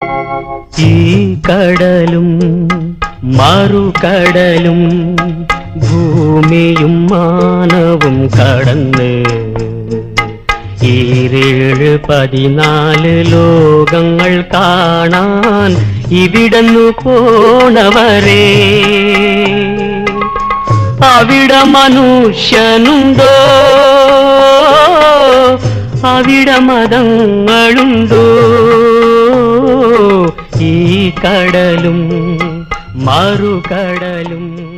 ഈ കടലും മറുകടലും ഭൂമിയും മാനവും കടന്ന് ഈരേഴ് പതിനാല് ലോകങ്ങൾ കാണാൻ ഇവിടന്നു പോണവരെ അവിടെ മനുഷ്യനുണ്ടോ അവിടെ മതങ്ങളുണ്ടോ ഈ കടലും മറുകടലും